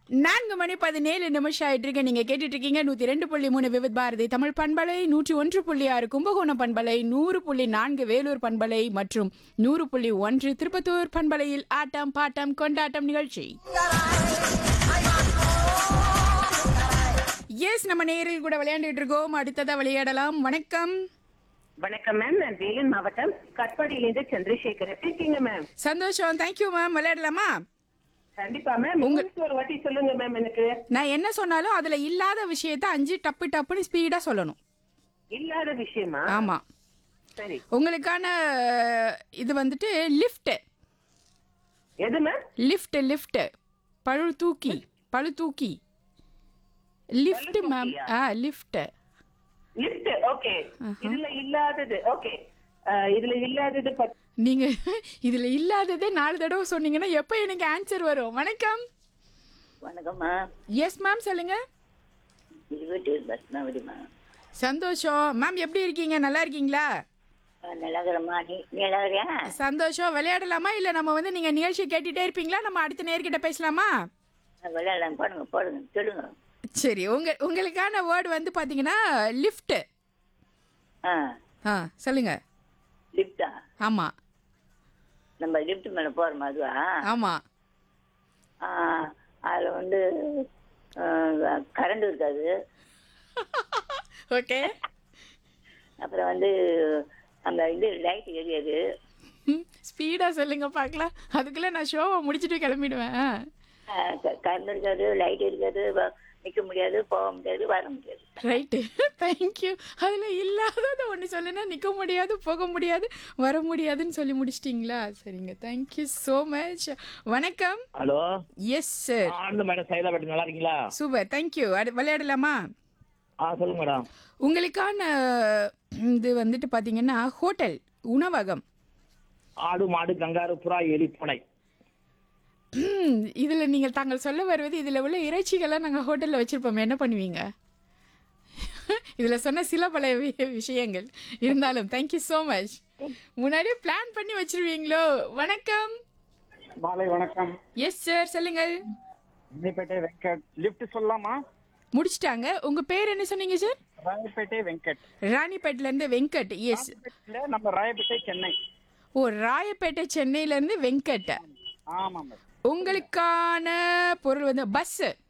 நான்கு மணி பதினேழு நிமிஷம் ஆயிட்டு இருக்கு நீங்க கேட்டுட்டு இருக்கீங்க நூத்தி ரெண்டு புள்ளி மூணு விவித் பாரதி தமிழ் பண்பலை நூற்றி ஒன்று புள்ளி ஆறு கும்பகோணம் பண்பலை நூறு புள்ளி நான்கு வேலூர் பண்பலை மற்றும் நூறு புள்ளி ஒன்று திருப்பத்தூர் பண்பலையில் ஆட்டம் பாட்டம் கொண்டாட்டம் நிகழ்ச்சி எஸ் நம்ம நேரில் கூட விளையாண்டுட்டு இருக்கோம் அடுத்ததா விளையாடலாம் வணக்கம் வணக்கம் மேம் நான் வேலூர் மாவட்டம் கட்பாடியிலிருந்து சந்திரசேகர் எப்படி இருக்கீங்க மேம் சந்தோஷம் தேங்க்யூ மேம் விளையாடலாமா கண்டிப்பா மேம் உங்களுக்கு ஒரு வாட்டி சொல்லுங்க மேம் எனக்கு நான் என்ன சொன்னாலும் அதுல இல்லாத விஷயத்த அஞ்சு டப்பு டப்புன்னு ஸ்பீடா சொல்லணும் இல்லாத விஷயமா ஆமா சரி உங்களுக்கான இது வந்துட்டு லிஃப்ட் எது மேம் லிஃப்ட் லிஃப்ட் பழு தூக்கி பழு தூக்கி லிஃப்ட் மேம் தூக்கியா? ஆ லிஃப்ட் லிஃப்ட் ஓகே இதுல இல்லாதது ஓகே இதுல இல்லாதது பத்- நீங்க இதுல இல்லாததே நாலு தடவை சொன்னீங்கன்னா எப்போ எனக்கு ஆன்சர் வரும் வணக்கம் வணக்கம்மா எஸ் மேம் சொல்லுங்க இருபத்தி பத்மாவதிம்மா சந்தோஷம் மேம் எப்படி இருக்கீங்க நல்லா இருக்கீங்களா நிலகரம்மா நீ நீ நிலகரியா சந்தோஷம் விளையாடலாமா இல்ல நம்ம வந்து நீங்க நிகழ்ச்சி கேட்டுட்டே இருப்பீங்களா நம்ம அடுத்த நேர்கிட்ட பேசலாமா விளையாடலாம் போடுங்க போடுங்க சொல்லுங்க சரி உங்க உங்களுக்கான வேர்டு வந்து பாத்தீங்கன்னா லிஃப்ட் ஆ ஆ சொல்லுங்க லிஃப்டா ஆமா நம்ம லிஃப்ட் மேலே போகிறோமா அதுவா ஆமா ஆ அதில் வந்து கரண்ட் இருக்காது ஓகே அப்புறம் வந்து அந்த இது லைட் எரியாது ஸ்பீடா சொல்லுங்க பார்க்கலாம் அதுக்குள்ள நான் ஷோவை முடிச்சிட்டு கிளம்பிடுவேன் கரண்ட் இருக்காது லைட் இருக்காது நிற்க முடியாது போக முடியாது வர முடியாது ரைட்டு தேங்க்யூ அதில் இல்லாதது ஒன்று சொல்லுனா நிற்க முடியாது போக முடியாது வர முடியாதுன்னு சொல்லி முடிச்சிட்டிங்களா சரிங்க தேங்க்யூ ஸோ மச் வணக்கம் hello yes sir Ananda madam Saidapet நல்லா இருக்கீங்களா சூப்பர் தேங்க்யூ அடு விளையாடலாமா ஆ சொல்லுங்க மேடம் உங்களுக்கான இது வந்துட்டு பார்த்தீங்கன்னா ஹோட்டல் உணவகம் ஆடு மாடு கங்காரு புறா எலி பூனை இதில் நீங்கள் தாங்கள் சொல்ல வருவது இதில் உள்ள இறைச்சிகள்லாம் நாங்கள் ஹோட்டலில் வச்சுருப்போம் என்ன பண்ணுவீங்க இதில் சொன்ன சில பல வி- விஷயங்கள் இருந்தாலும் தேங்க்யூ ஸோ மச் முன்னாடியே பிளான் பண்ணி வச்சிருவீங்களோ வணக்கம் மாலை வணக்கம் எஸ் சார் சொல்லுங்கள் ராயப்பேட்டை வெங்கட் லிஃப்ட் சொல்லலாமா முடிச்சிட்டாங்க உங்கள் பேர் என்ன சொன்னீங்க சார் ராயப்பேட்டை வெங்கட் ராணிப்பேட்டிலேருந்து வெங்கட் எஸ் ராயப்பேட்டையில நம்ம ராயப்பேட்டை சென்னை ஓ ராயப்பேட்டை சென்னையிலேருந்து வெங்கட் ஆமா மேடம் உங்களுக்கான பொருள் வந்து பஸ்ஸு